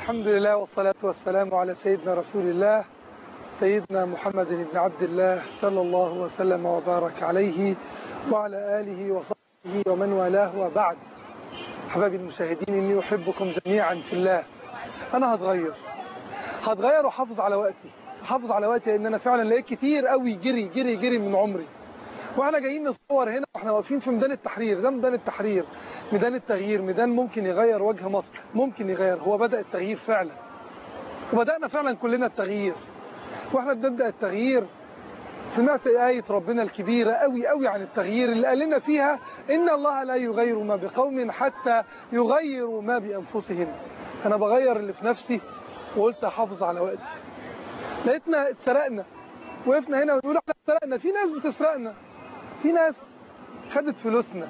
الحمد لله والصلاة والسلام على سيدنا رسول الله سيدنا محمد بن عبد الله صلى الله وسلم وبارك عليه وعلى آله وصحبه ومن والاه وبعد حبايبي المشاهدين إني أحبكم جميعا في الله أنا هتغير هتغير وحافظ على وقتي حافظ على وقتي لأن أنا فعلا لقيت كتير قوي جري جري جري من عمري واحنا جايين نصور هنا واحنا واقفين في ميدان التحرير ده ميدان التحرير ميدان التغيير ميدان ممكن يغير وجه مصر ممكن يغير هو بدأ التغيير فعلا وبدأنا فعلا كلنا التغيير واحنا بنبدأ التغيير سمعت آية ربنا الكبيرة قوي قوي عن التغيير اللي قال لنا فيها إن الله لا يغير ما بقوم حتى يغيروا ما بأنفسهم أنا بغير اللي في نفسي وقلت أحافظ على وقتي لقيتنا اتسرقنا وقفنا هنا ونقول احنا اتسرقنا في ناس بتسرقنا في ناس خدت فلوسنا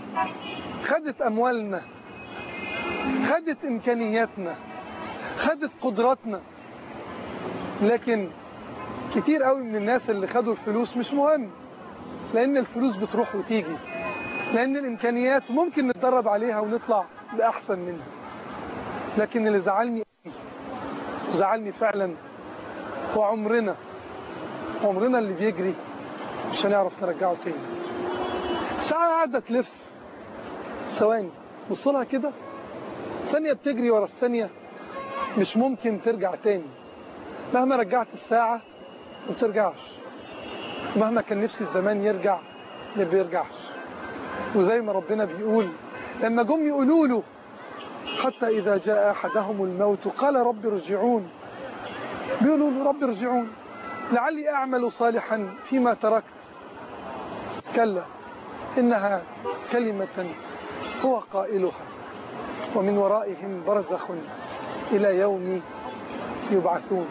خدت أموالنا خدت إمكانياتنا خدت قدراتنا لكن كتير قوي من الناس اللي خدوا الفلوس مش مهم لأن الفلوس بتروح وتيجي لأن الإمكانيات ممكن نتدرب عليها ونطلع بأحسن منها لكن اللي زعلني زعلني فعلا هو عمرنا عمرنا اللي بيجري مش هنعرف نرجعه تاني الساعة قاعدة تلف ثواني بصلها كده ثانية بتجري ورا الثانية مش ممكن ترجع تاني مهما رجعت الساعة ما بترجعش مهما كان نفسي الزمان يرجع ما بيرجعش وزي ما ربنا بيقول لما جم يقولوا له حتى إذا جاء أحدهم الموت قال رب ارجعون بيقولوا له رب ارجعون لعلي أعمل صالحا فيما تركت كلا إنها كلمة هو قائلها ومن ورائهم برزخ إلى يوم يبعثون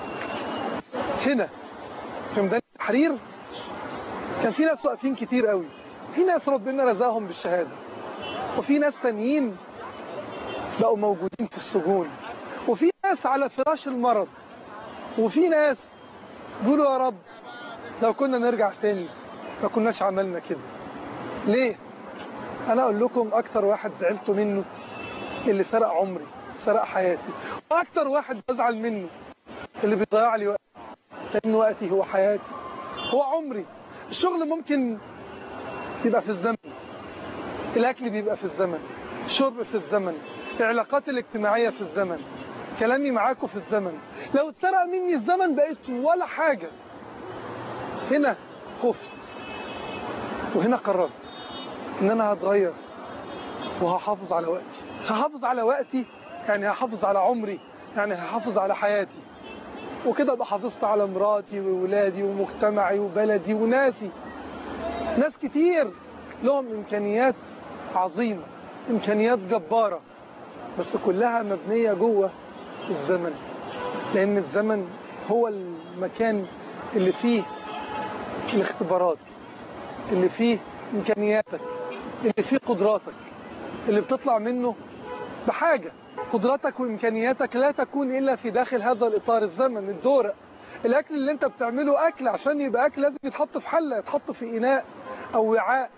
هنا في ميدان التحرير كان في ناس واقفين كتير قوي في ناس ربنا رزاهم بالشهادة وفي ناس تانيين بقوا موجودين في السجون وفي ناس على فراش المرض وفي ناس قولوا يا رب لو كنا نرجع تاني ما كناش عملنا كده ليه انا اقول لكم اكتر واحد زعلت منه اللي سرق عمري سرق حياتي واكتر واحد بزعل منه اللي بيضيع لي وقتي لان وقتي هو حياتي هو عمري الشغل ممكن يبقى في الزمن الاكل بيبقى في الزمن الشرب في الزمن العلاقات الاجتماعية في الزمن كلامي معاكم في الزمن لو اتسرق مني الزمن بقيت ولا حاجة هنا خفت وهنا قررت ان انا هتغير وهحافظ على وقتي هحافظ على وقتي يعني هحافظ على عمري يعني هحافظ على حياتي وكده ابقى حافظت على مراتي وولادي ومجتمعي وبلدي وناسي ناس كتير لهم امكانيات عظيمة امكانيات جبارة بس كلها مبنية جوه الزمن لان الزمن هو المكان اللي فيه الاختبارات اللي فيه امكانياتك اللي فيه قدراتك اللي بتطلع منه بحاجة قدراتك وامكانياتك لا تكون الا في داخل هذا الاطار الزمن الدورق الاكل اللي انت بتعمله اكل عشان يبقى اكل لازم يتحط في حلة يتحط في اناء او وعاء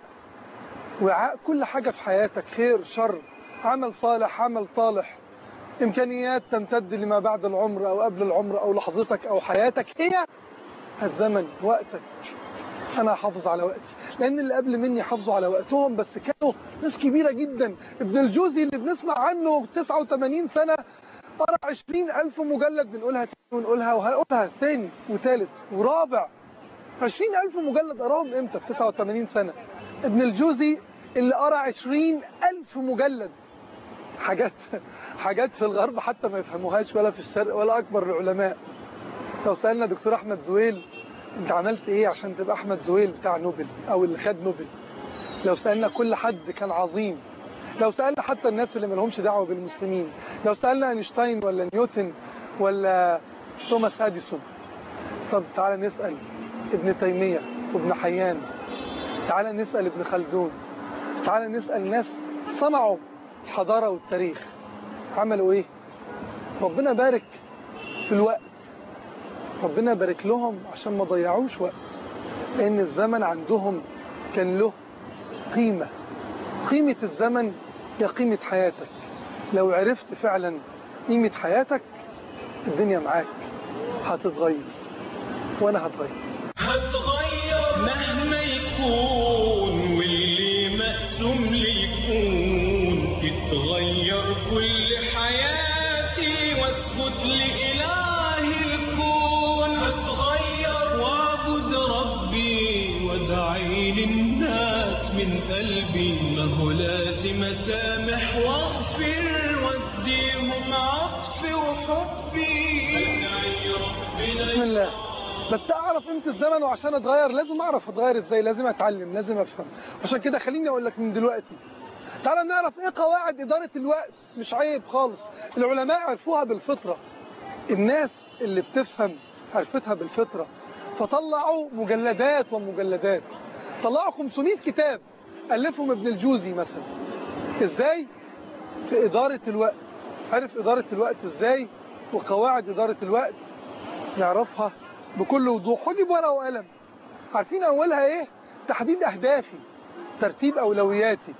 وعاء كل حاجة في حياتك خير شر عمل صالح عمل طالح امكانيات تمتد لما بعد العمر او قبل العمر او لحظتك او حياتك هي الزمن وقتك انا احافظ على وقتي لان اللي قبل مني حافظوا على وقتهم بس كانوا ناس كبيرة جدا ابن الجوزي اللي بنسمع عنه 89 سنة قرأ 20 ألف مجلد بنقولها تاني ونقولها وهنقولها تاني وثالث ورابع 20 ألف مجلد قراهم امتى في 89 سنة ابن الجوزي اللي قرأ 20 ألف مجلد حاجات حاجات في الغرب حتى ما يفهموهاش ولا في الشرق ولا أكبر العلماء لو سألنا دكتور أحمد زويل انت عملت ايه عشان تبقى احمد زويل بتاع نوبل او اللي خد نوبل لو سألنا كل حد كان عظيم لو سألنا حتى الناس اللي ملهمش دعوة بالمسلمين لو سألنا اينشتاين ولا نيوتن ولا توماس اديسون طب تعالى نسأل ابن تيمية وابن حيان تعالى نسأل ابن خلدون تعالى نسأل ناس صنعوا الحضارة والتاريخ عملوا ايه ربنا بارك في الوقت ربنا بارك لهم عشان ما ضيعوش وقت لان الزمن عندهم كان له قيمة قيمة الزمن هي قيمة حياتك لو عرفت فعلا قيمة حياتك الدنيا معاك هتتغير وانا هتغير هتغير مهما يكون واللي مقسوم لي يكون تتغير كل حياتي واسجد لإله الكون هتغير واعبد ربي وادعي للناس من قلبي ما هو لازم اسامح واغفر واديهم عطفي وحبي ادعي ربنا بسم الله بس اعرف قيمه الزمن وعشان اتغير لازم اعرف اتغير ازاي لازم اتعلم لازم افهم عشان كده خليني اقول لك من دلوقتي تعالى نعرف ايه قواعد اداره الوقت مش عيب خالص العلماء عرفوها بالفطره الناس اللي بتفهم عرفتها بالفطره فطلعوا مجلدات ومجلدات طلعوا 500 كتاب الفهم ابن الجوزي مثلا ازاي في اداره الوقت عرف اداره الوقت ازاي وقواعد اداره الوقت نعرفها بكل وضوح خدي بورقه وقلم عارفين اولها ايه تحديد اهدافي ترتيب اولوياتي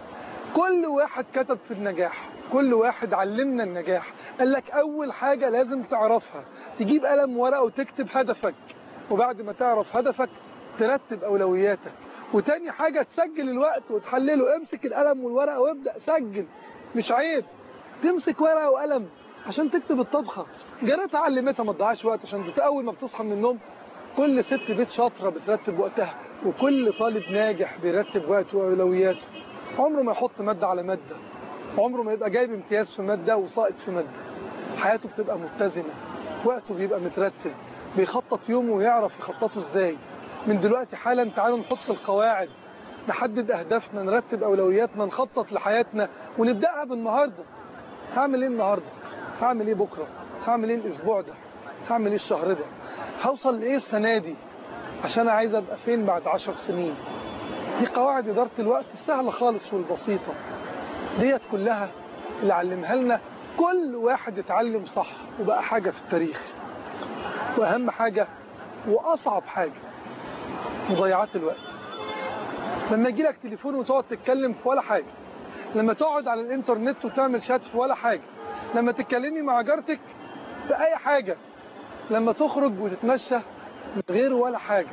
كل واحد كتب في النجاح كل واحد علمنا النجاح قال لك اول حاجة لازم تعرفها تجيب قلم ورقة وتكتب هدفك وبعد ما تعرف هدفك ترتب اولوياتك وتاني حاجة تسجل الوقت وتحلله امسك القلم والورقة وابدأ سجل مش عيب تمسك ورقة وقلم عشان تكتب الطبخة جارتها علمتها ما تضيعش وقت عشان بت- اول ما بتصحى من النوم كل ست بيت شاطرة بترتب وقتها وكل طالب ناجح بيرتب وقته واولوياته عمره ما يحط مادة على مادة عمره ما يبقى جايب امتياز في مادة وساقط في مادة حياته بتبقى متزنة وقته بيبقى مترتب بيخطط يومه ويعرف يخططه ازاي من دلوقتي حالا تعالوا نحط القواعد نحدد اهدافنا نرتب اولوياتنا نخطط لحياتنا ونبداها بالنهارده هعمل ايه النهارده هعمل ايه بكره هعمل ايه الاسبوع ده هعمل ايه الشهر ده هوصل لايه السنه دي عشان عايز ابقى فين بعد عشر سنين دي قواعد اداره الوقت السهله خالص والبسيطه ديت كلها اللي علمها لنا كل واحد اتعلم صح وبقى حاجه في التاريخ واهم حاجه واصعب حاجه مضيعات الوقت لما يجي لك تليفون وتقعد تتكلم في ولا حاجه لما تقعد على الانترنت وتعمل شات في ولا حاجه لما تتكلمي مع جارتك في اي حاجه لما تخرج وتتمشى من غير ولا حاجه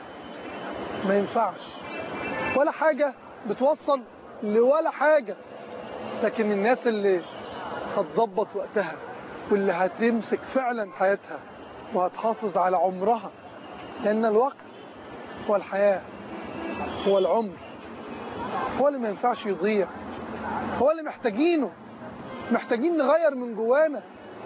ما ينفعش ولا حاجه بتوصل لولا حاجه لكن الناس اللي هتظبط وقتها واللي هتمسك فعلا حياتها وهتحافظ على عمرها لان الوقت هو الحياه هو العمر هو اللي ما ينفعش يضيع هو اللي محتاجينه محتاجين نغير من جوانا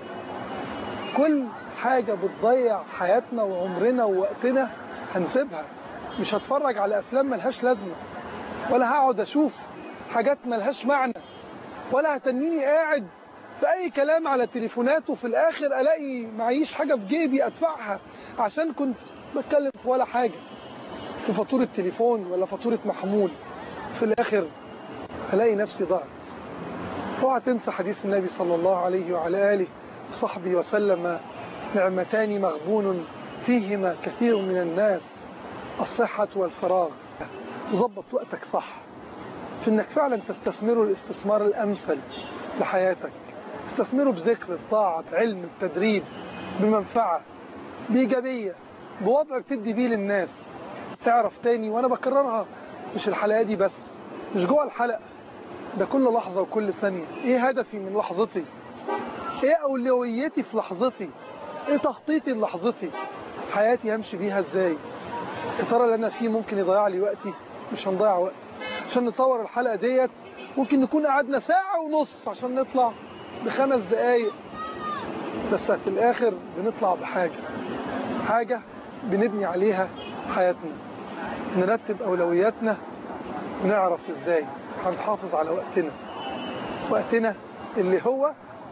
كل حاجة بتضيع حياتنا وعمرنا ووقتنا هنسيبها مش هتفرج على أفلام ملهاش لازمة ولا هقعد أشوف حاجات ملهاش معنى ولا هتنيني قاعد في أي كلام على تليفونات وفي الآخر ألاقي معيش حاجة في جيبي أدفعها عشان كنت بتكلم في ولا حاجة في فاتورة تليفون ولا فاتورة محمول في الآخر ألاقي نفسي ضاعت اوعى تنسى حديث النبي صلى الله عليه وعلى آله وصحبه وسلم نعمتان مغبون فيهما كثير من الناس الصحة والفراغ وظبط وقتك صح في انك فعلا تستثمره الاستثمار الامثل لحياتك تستثمره بذكر بطاعة بعلم بتدريب بمنفعة بإيجابية بوضع تدي بيه للناس تعرف تاني وانا بكررها مش الحلقة دي بس مش جوه الحلقة ده كل لحظة وكل ثانية ايه هدفي من لحظتي ايه اولويتي في لحظتي ايه تخطيطي للحظتي حياتي همشي بيها ازاي يا ترى اللي انا فيه ممكن يضيع لي وقتي مش هنضيع وقت عشان نصور الحلقة ديت ممكن نكون قعدنا ساعة ونص عشان نطلع بخمس دقايق بس في الاخر بنطلع بحاجة حاجة بنبني عليها حياتنا نرتب اولوياتنا ونعرف ازاي هنحافظ على وقتنا وقتنا اللي هو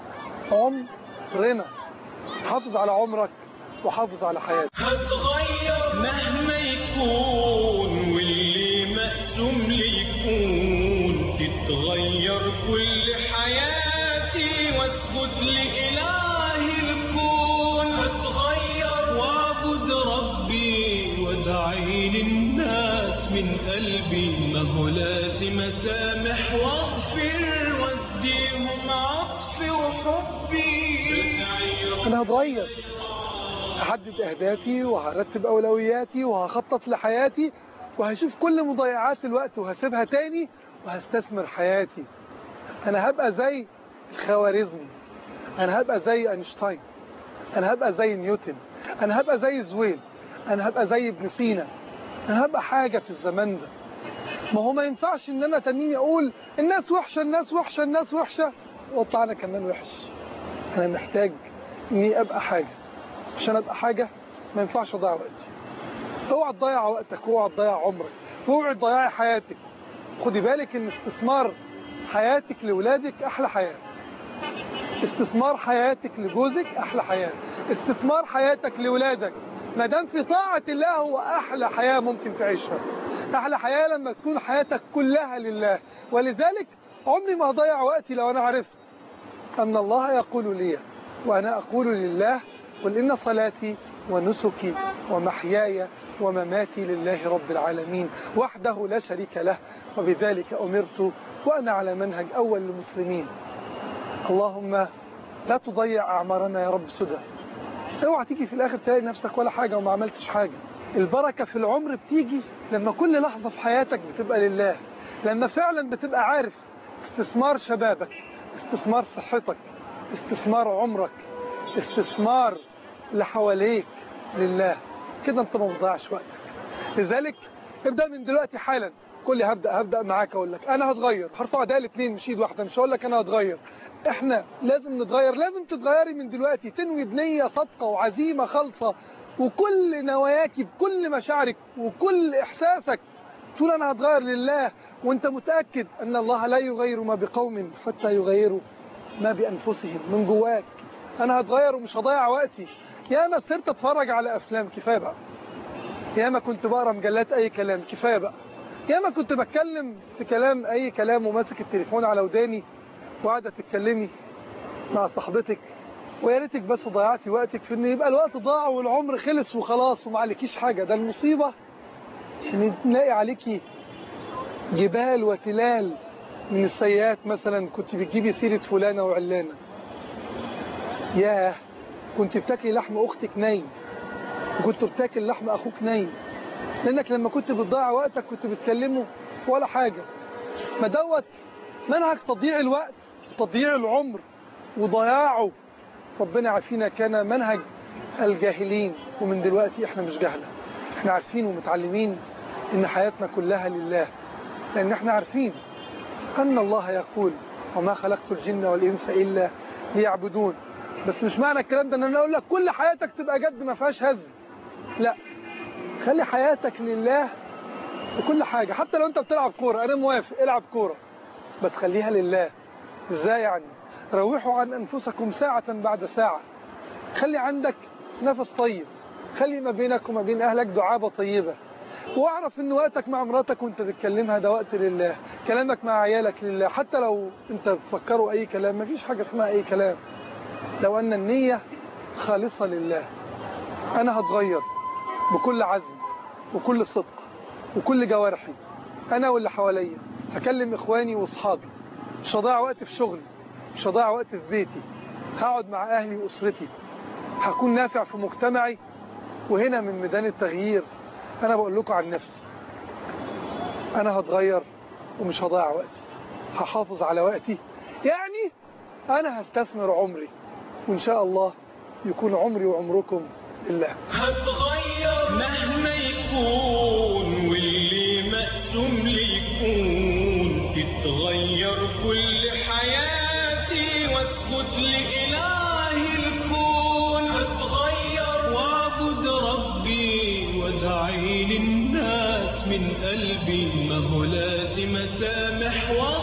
عمرنا حافظ على عمرك وحافظ على حياتك هتغير مهما يكون واللي مقسوم لي يكون تتغير كل حياتي واسجد لإله الكون هتغير واعبد ربي وادعي للناس من قلبي ما هو لازم اسامح واغفر واديهم عطفي وحبي انا هتغير هحدد اهدافي وهرتب اولوياتي وهخطط لحياتي وهشوف كل مضيعات الوقت وهسيبها تاني وهستثمر حياتي انا هبقى زي الخوارزمي انا هبقى زي اينشتاين انا هبقى زي نيوتن انا هبقى زي زويل انا هبقى زي ابن سينا انا هبقى حاجة في الزمان ده ما هو ما ينفعش ان انا تنيني اقول الناس وحشة الناس وحشة الناس وحشة واطلع انا كمان وحش انا محتاج اني ابقى حاجة عشان ابقى حاجة ما ينفعش اضيع وقتي اوعى تضيع وقتك اوعى تضيع عمرك واوعى تضيعي حياتك خدي بالك ان استثمار حياتك لاولادك احلى حياه استثمار حياتك لجوزك احلى حياه استثمار حياتك لاولادك ما دام في طاعه الله هو احلى حياه ممكن تعيشها احلى حياه لما تكون حياتك كلها لله ولذلك عمري ما هضيع وقتي لو انا عرفت ان الله يقول لي وانا اقول لله قل ان صلاتي ونسكي ومحياي ومماتي لله رب العالمين وحده لا شريك له وبذلك أمرت وأنا على منهج أول المسلمين اللهم لا تضيع أعمارنا يا رب سدى اوعى تيجي في الآخر تلاقي نفسك ولا حاجة وما عملتش حاجة البركة في العمر بتيجي لما كل لحظة في حياتك بتبقى لله لما فعلا بتبقى عارف استثمار شبابك استثمار صحتك استثمار عمرك استثمار اللي حواليك لله كده انت ما بتضيعش وقتك لذلك ابدا من دلوقتي حالا كل هبدا هبدا معاك اقول لك انا هتغير هرفع ده الاثنين مش ايد واحده مش هقول لك انا هتغير احنا لازم نتغير لازم تتغيري من دلوقتي تنوي بنيه صادقه وعزيمه خالصه وكل نواياك بكل مشاعرك وكل احساسك تقول انا هتغير لله وانت متاكد ان الله لا يغير ما بقوم حتى يغيروا ما بانفسهم من جواك انا هتغير ومش هضيع وقتي ياما صرت اتفرج على افلام كفايه بقى ياما كنت بقرا مجلات اي كلام كفايه بقى ياما كنت بتكلم في كلام اي كلام وماسك التليفون على وداني وقاعده تتكلمي مع صاحبتك ويا ريتك بس ضيعتي وقتك في ان يبقى الوقت ضاع والعمر خلص وخلاص وما عليكيش حاجه ده المصيبه ان تلاقي عليكي جبال وتلال من السيئات مثلا كنت بتجيبي سيره فلانه وعلانه ياه كنت بتاكلي لحم اختك نايم وكنت بتاكل لحم اخوك نايم لانك لما كنت بتضيع وقتك كنت بتكلمه ولا حاجه ما دوت منهج تضييع الوقت تضييع العمر وضياعه ربنا عارفينا كان منهج الجاهلين ومن دلوقتي احنا مش جهله احنا عارفين ومتعلمين ان حياتنا كلها لله لان احنا عارفين ان الله يقول وما خلقت الجن والانس الا ليعبدون بس مش معنى الكلام ده ان انا اقول لك كل حياتك تبقى جد ما فيهاش هزل لا خلي حياتك لله وكل حاجة حتى لو انت بتلعب كورة انا موافق العب كورة بس خليها لله ازاي يعني روحوا عن انفسكم ساعة بعد ساعة خلي عندك نفس طيب خلي ما بينك وما بين اهلك دعابة طيبة واعرف ان وقتك مع مراتك وانت بتكلمها ده وقت لله كلامك مع عيالك لله حتى لو انت بتفكروا اي كلام مفيش حاجة اسمها اي كلام لو ان النية خالصة لله انا هتغير بكل عزم وكل صدق وكل جوارحي انا واللي حواليا هكلم اخواني واصحابي مش هضيع وقت في شغلي مش هضيع وقت في بيتي هقعد مع اهلي واسرتي هكون نافع في مجتمعي وهنا من ميدان التغيير انا بقول لكم عن نفسي انا هتغير ومش هضيع وقتي هحافظ على وقتي يعني انا هستثمر عمري وان شاء الله يكون عمري وعمركم لله هتغير مهما يكون واللي مقسوم لي يكون تتغير كل حياتي واسجد لإله الكون هتغير واعبد ربي وادعي للناس من قلبي ما هو لازم اسامح